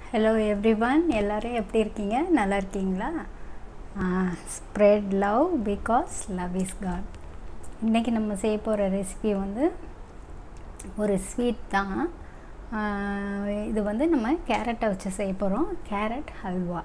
Hello everyone எல்லாரும் எப்படி இருக்கீங்க நல்லா இருக்கீங்களா spread love because love is God இன்றைக்கி நம்ம செய்ய போகிற ரெசிபி வந்து ஒரு ஸ்வீட் தான் ஆஹ் இது வந்து நம்ம கேரட்டை வச்சு செய்ய போகிறோம் கேரட் ஹல்வா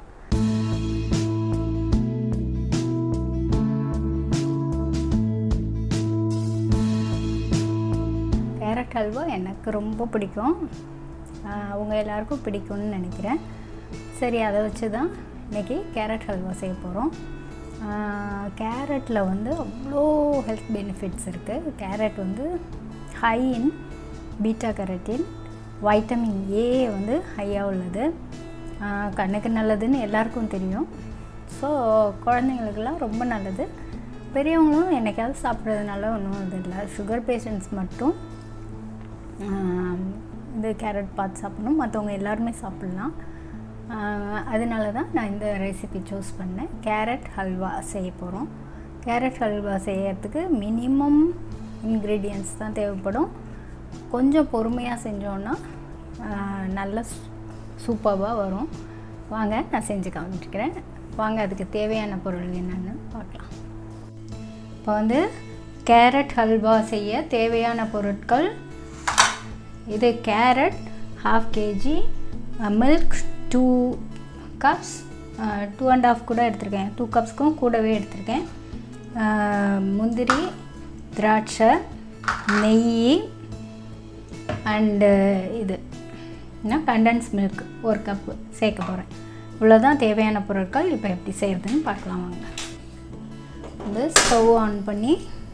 கேரட் ஹல்வா எனக்கு ரொம்ப பிடிக்கும் ஆஹ் அவங்க எல்லாருக்கும் பிடிக்கும்னு நினைக்கிறேன் சரி அதை வச்சு தான் இன்றைக்கி கேரட் ஹல்வா செய்ய போகிறோம் கேரட்டில் வந்து அவ்வளோ ஹெல்த் பெனிஃபிட்ஸ் இருக்குது கேரட் வந்து high in beta carotene vitamin A வந்து ஹையாக உள்ளது ஆஹ் கண்ணுக்கு நல்லதுன்னு எல்லாருக்கும் தெரியும் ஸோ குழந்தைங்களுக்கெல்லாம் ரொம்ப நல்லது பெரியவங்களும் என்னைக்காவது சாப்பிட்றதுனால ஒன்றும் இது இல்லை சுகர் பேஷண்ட்ஸ் மட்டும் ஆஹ் இந்த கேரட் பார்த்து சாப்பிடணும் மற்றவங்க எல்லாருமே சாப்பிட்லாம் ஆஹ் அதனால தான் நான் இந்த ரெசிபி சூஸ் பண்ணேன் கேரட் ஹல்வா செய்ய போகிறோம் கேரட் ஹல்வா செய்யறதுக்கு மினிமம் இன்க்ரீடியன்ட்ஸ் தான் தேவைப்படும் கொஞ்சம் பொறுமையாக செஞ்சோன்னா ஆஹ் நல்ல சூப்பராக வரும் வாங்க நான் செஞ்சு காமிச்சிக்கிறேன் வாங்க அதுக்கு தேவையான பொருள் என்னென்னு பார்க்கலாம் இப்போ வந்து கேரட் ஹல்வா செய்ய தேவையான பொருட்கள் இது carrot half kg milk two cups two and half கூட எடுத்திருக்கேன் டூ கப்ஸ்க்கும் கூடவே எடுத்திருக்கேன் அஹ், முந்திரி திராட்சை நெய் அண்டு இது என்ன கண்டன்ஸ் மில்க் ஒரு கப்பு சேர்க்க போகிறேன் இவ்வளோதான் தேவையான பொருட்கள் இப்போ எப்படி செய்கிறதுன்னு பார்க்கலாம் வாங்க வந்து ஸ்டவ் ஆன் பண்ணி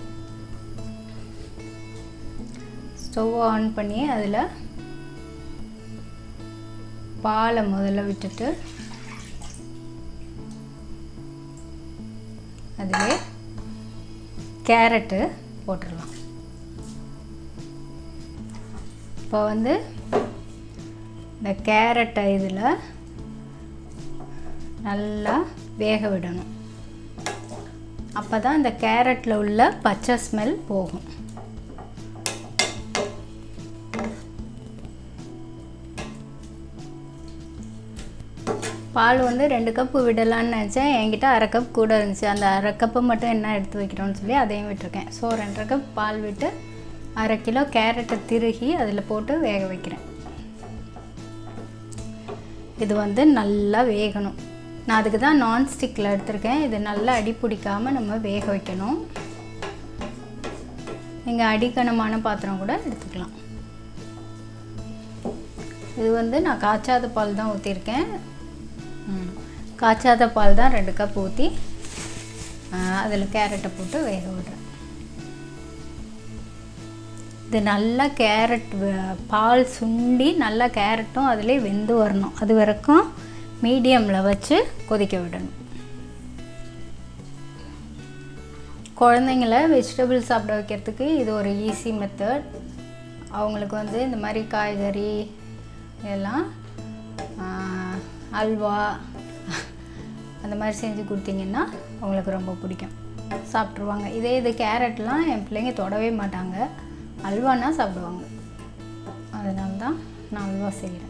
ஸ்டவ் ஆன் பண்ணி அதில் பாலை முதல்ல விட்டுட்டு அதிலே கேரட்டு போட்டுடலாம் இப்போ வந்து இந்த கேரட்டை இதில் நல்லா வேக விடணும் அப்போ தான் இந்த கேரட்டில் உள்ள பச்சை ஸ்மெல் போகும் பால் வந்து ரெண்டு கப்பு விடலான்னு நினச்சேன் என்கிட்ட அரை கப் கூட இருந்துச்சு அந்த அரை கப்பு மட்டும் என்ன எடுத்து வைக்கிறோன்னு சொல்லி அதையும் விட்டுருக்கேன் ஸோ ரெண்டரை கப் பால் விட்டு அரை கிலோ கேரட்டை திருகி அதில் போட்டு வேக வைக்கிறேன் இது வந்து நல்லா வேகணும் நான் அதுக்கு தான் நான்ஸ்டிக்கில் எடுத்திருக்கேன் இது நல்லா அடி பிடிக்காமல் நம்ம வேக வைக்கணும் நீங்கள் அடிக்கணமான பாத்திரம் கூட எடுத்துக்கலாம் இது வந்து நான் காய்ச்சாத பால் தான் ஊற்றிருக்கேன் ம். காய்ச்சாத பால் தான் ரெண்டு கப் ஊற்றி அதில் கேரட்டை போட்டு வேக விடுறேன் இது நல்லா கேரட் வ- பால் சுண்டி நல்லா கேரட்டும் அதிலே வெந்து வரணும் அது வரைக்கும் மீடியமில் வச்சு கொதிக்க விடணும் குழந்தைங்கள வெஜிடபிள் சாப்பிட வைக்கிறதுக்கு இது ஒரு ஈஸி மெத்தட் அவங்களுக்கு வந்து இந்த மாதிரி காய்கறி இதெல்லாம் ஆஹ், அல்வா அந்த மாதிரி செஞ்சு கொடுத்தீங்கன்னா அவங்களுக்கு ரொம்ப பிடிக்கும் சாப்பிட்ருவாங்க இதே இது கேரட்லாம் என் பிள்ளைங்க தொடவே மாட்டாங்க அல்வானா சாப்பிடுவாங்க அதனால தான் நான் அல்வா செய்கிறேன்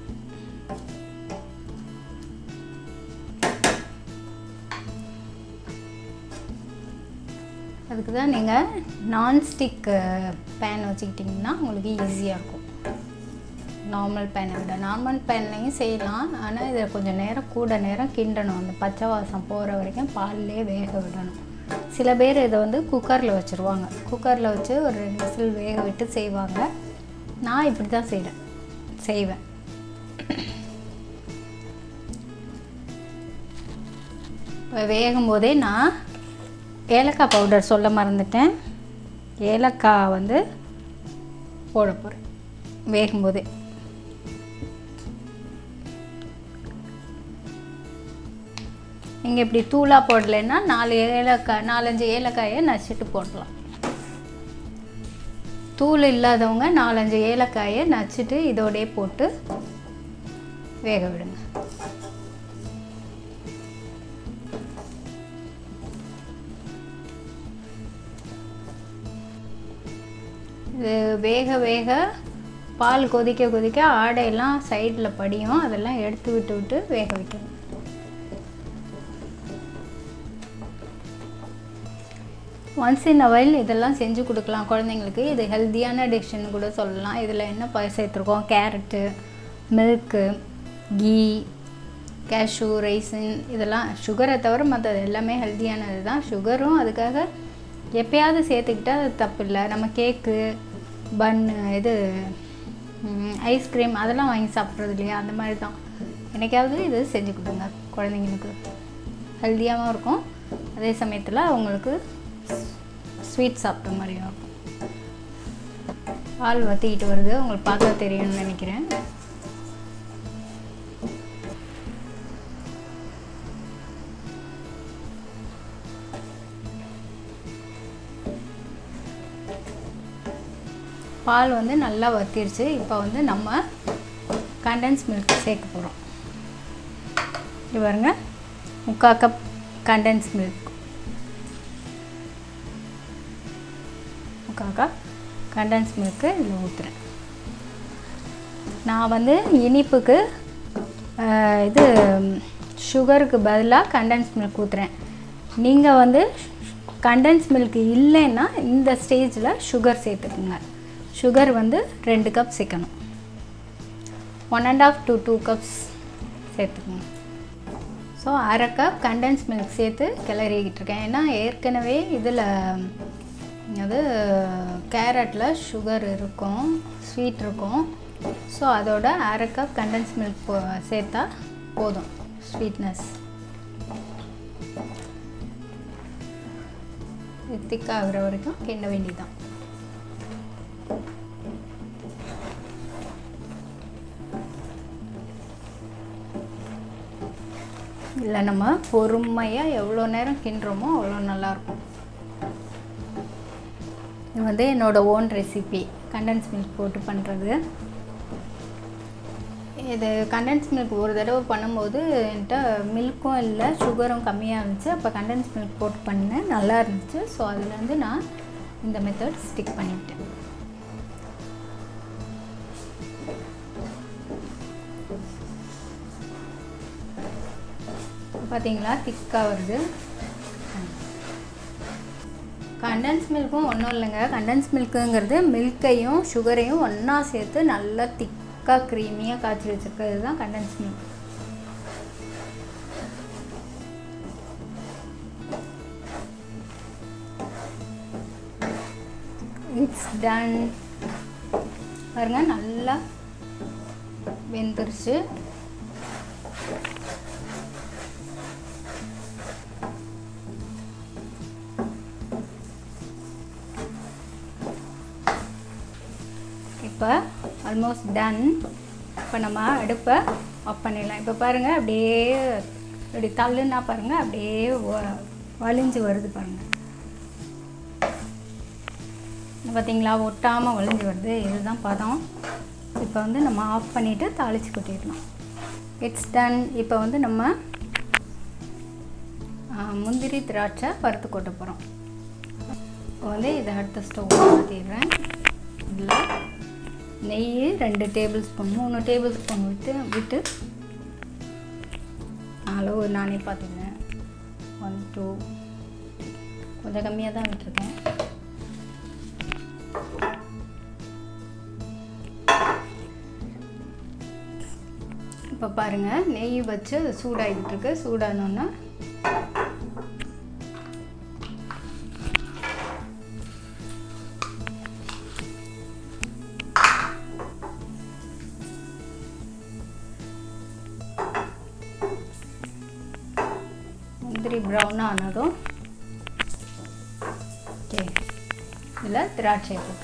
அதுக்கு தான் நீங்கள் நான்ஸ்டிக் பேன் வச்சுக்கிட்டிங்கன்னா உங்களுக்கு ஈஸியாக இருக்கும் நார்மல் பேனை விட நார்மல் பேன்லையும் செய்யலாம் ஆனால் இதை கொஞ்சம் நேரம் கூட நேரம் கிண்டணும் அந்த பச்சை வாசம் போகிற வரைக்கும் பால்லே வேக விடணும் சில பேர் இதை வந்து குக்கரில் வச்சுருவாங்க குக்கரில் வச்சு ஒரு ரெண்டு விசில் வேக விட்டு செய்வாங்க நான் இப்படி தான் செய்கிறேன் செய்வேன் இப்போ வேகும் போதே நான் ஏலக்காய் பவுடர் சொல்ல மறந்துட்டேன் ஏலக்காய் வந்து போட போகிறேன் வேகும்போதே நீங்கள் இப்படி தூளாக போடலைன்னா நாலு ஏலக்காய் நாலஞ்சு ஏலக்காயை நச்சுட்டு போடலாம் தூள் இல்லாதவங்க நாலஞ்சு ஏலக்காயை நச்சுட்டு இதோடயே போட்டு வேக விடுங்க இது வேக வேக பால் கொதிக்க கொதிக்க ஆடையெல்லாம் சைடில் படியும் அதெல்லாம் எடுத்து விட்டு விட்டு வேக வைக்கணும் ஒன்ஸ் இன் அவைல் இதெல்லாம் செஞ்சு கொடுக்கலாம் குழந்தைங்களுக்கு இது ஹெல்த்தியான டிஷ்ஷுன்னு கூட சொல்லலாம் இதில் என்ன ப சேர்த்துருக்கோம் carrot milk ghee cashew raisin இதெல்லாம் சுகரை தவிர மற்றது எல்லாமே ஹெல்த்தியானது தான் சுகரும் அதுக்காக எப்பயாவது சேர்த்துக்கிட்டா அது தப்பு இல்லை நம்ம கேக்கு பன்னு இது ஐஸ்கிரீம் அதெல்லாம் வாங்கி சாப்பிட்றது இல்லையா அந்த மாதிரி தான் என்னைக்காவது இது செஞ்சு கொடுங்க குழந்தைங்களுக்கு ஹெல்த்தியாகவும் இருக்கும் அதே சமயத்தில் அவங்களுக்கு ஸ்வீட் சாப்பிட்ட மாதிரியும் இருக்கும் பால் வற்றிக்கிட்டு வருது உங்களுக்கு பார்த்தா தெரியும்னு நினைக்கிறேன் பால் வந்து நல்லா வத்திருச்சு இப்போ வந்து நம்ம கண்டென்ஸ் மில்க் சேர்க்க போகிறோம் இது பாருங்க முக்கால் கப் கண்டென்ஸ் மில்க் முக்கால் கப் கண்டென்ஸ் மில்க்கு இதில் ஊற்றுறேன் நான் வந்து இனிப்புக்கு ஆஹ், இது சுகருக்கு பதிலாக கண்டென்ஸ் மில்க் ஊற்றுறேன் நீங்கள் வந்து கண்டென்ஸ் மில்க் இல்லைன்னா இந்த ஸ்டேஜில் சுகர் சேர்த்துக்குங்க சுகர் வந்து ரெண்டு கப் சேர்க்கணும் one and half to two cups சேர்த்துக்குங்க ஸோ அரை கப் கண்டென்ஸ் மில்க் சேர்த்து கிளறிக்கிட்டு இருக்கேன் ஏன்னா ஏற்கனவே இதில் அது கேரட்டில் சுகர் இருக்கும் ஸ்வீட் இருக்கும் ஸோ அதோட அரை கப் கண்டென்ஸ் மில்க் போ சேர்த்தா போதும் ஸ்வீட்னஸ் திக்காகிற வரைக்கும் கிண்ட வேண்டியதுதான் இல்லை நம்ம பொறுமையாக எவ்வளோ நேரம் கிண்டுறோமோ அவ்வளோ நல்லாயிருக்கும் இது வந்து என்னோடய ஓன் ரெசிபி கண்டென்ஸ் மில்க் போட்டு பண்ணுறது இது கண்டென்ஸ் மில்க் ஒரு தடவை பண்ணும்போது என்கிட்ட மில்க்கும் இல்லை சுகரும் கம்மியாக இருந்துச்சு அப்போ கண்டென்ஸ் மில்க் போட்டு பண்ணேன் நல்லா இருந்துச்சு ஸோ அதுலேருந்து நான் இந்த மெத்தட் ஸ்டிக் பண்ணிட்டேன் பார்த்தீங்களா திக்காக வருது கண்டென்ஸ் மில்க்கும் ஒன்றும் இல்லைங்க கண்டென்ஸ் மில்க்குங்கிறது மில்க்கையும் சுகரையும் ஒன்றா சேர்த்து நல்லா திக்காக க்ரீமியாக காய்ச்சி வச்சுருக்கிறது தான் கண்டென்ஸ் மில்க் இட்ஸ் டன் பாருங்க நல்லா வெந்துருச்சு இப்போ ஆல்மோஸ்ட் டன் இப்போ நம்ம அடுப்பை ஆஃப் பண்ணிடலாம் இப்போ பாருங்கள் அப்படியே இப்படி தள்ளுன்னா பாருங்கள் அப்படியே வ- வலிஞ்சு வருது பாருங்கள் பார்த்தீங்களா ஒட்டாமல் வலிஞ்சு வருது இதுதான் பதம் இப்போ வந்து நம்ம ஆஃப் பண்ணிவிட்டு தாளித்து கொட்டிடலாம் இட்ஸ் டன் இப்போ வந்து நம்ம ஆ, முந்திரி திராட்சை வறுத்து கொட்ட போகிறோம் இப்போ வந்து இதை அடுத்த ஸ்டவ் மாற்றிடுறேன் இதில் நெய் ரெண்டு டேபிள் ஸ்பூன் மூணு டேபிள் ஸ்பூன் விட்டு விட்டு அளவு நானே பார்த்துக்கிறேன் ஒன் டூ கொஞ்சம் கம்மியாக தான் விட்டுருக்கேன் இப்போ பாருங்கள் நெய் வச்சு அது சூடாகிட்டு இருக்கு சூடானோன்னா முந்திரி ப்ரௌன் ஆனதும் ஓகே இதில் திராட்சை போட்டு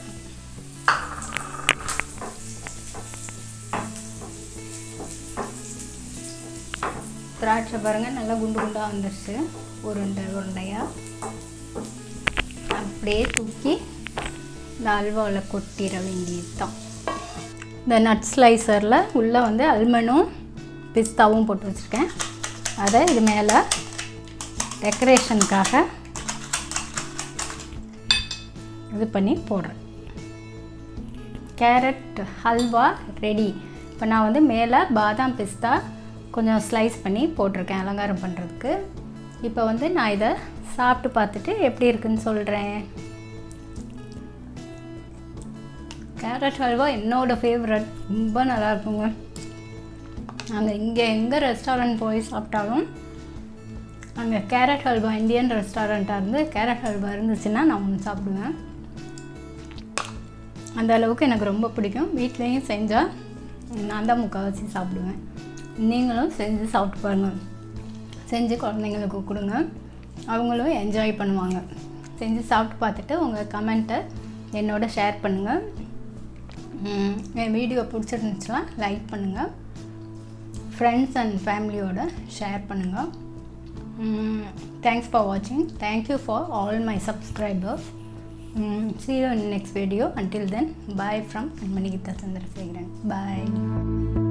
திராட்சை பாருங்கள் நல்லா குண்டு குண்டாக வந்துருச்சு உருண்டை உருண்டையாக அப்படியே தூக்கி இந்த அல்வாவில் கொட்டிட வேண்டியது தான் இந்த நட் ஸ்லைசரில் உள்ளே வந்து அல்மண்டும் பிஸ்தாவும் போட்டு வச்சுருக்கேன் அதை இது மேலே டெக்கரேஷனுக்காக இது பண்ணி போடுறேன் கேரட் ஹல்வா ரெடி இப்போ நான் வந்து மேலே பாதாம் பிஸ்தா கொஞ்சம் ஸ்லைஸ் பண்ணி போட்டிருக்கேன் அலங்காரம் பண்ணுறதுக்கு இப்போ வந்து நான் இதை சாப்பிட்டு பார்த்துட்டு எப்படி இருக்குன்னு சொல்கிறேன் கேரட் ஹல்வா என்னோடய ஃபேவரட் ரொம்ப நல்லா இருக்குங்க நாங்கள் இங்கே எங்கே ரெஸ்டாரண்ட் போய் சாப்பிட்டாலும் அங்கே கேரட் ஹல்வா இந்தியன் ரெஸ்டாரண்ட்டாக இருந்து கேரட் ஹல்வா இருந்துச்சுன்னா நான் ஒன்று சாப்பிடுவேன் அந்த அளவுக்கு எனக்கு ரொம்ப பிடிக்கும் வீட்லேயும் செஞ்சால் நான் தான் முக்கால்வாசி சாப்பிடுவேன் நீங்களும் செஞ்சு சாப்பிட்டு பாருங்கள் செஞ்சு குழந்தைங்களுக்கு கொடுங்க அவங்களும் என்ஜாய் பண்ணுவாங்க செஞ்சு சாப்பிட்டு பார்த்துட்டு உங்கள் கமெண்ட்டை என்னோட ஷேர் பண்ணுங்கள் என் வீடியோ பிடிச்சிருந்துச்சுன்னா லைக் பண்ணுங்கள் ஃப்ரெண்ட்ஸ் அண்ட் ஃபேமிலியோட ஷேர் பண்ணுங்கள் தேங்க்ஸ் ஃபார் வாட்சிங் thank you for all my subscribers see you in next video until then bye from Manigita Chandrasekharan bye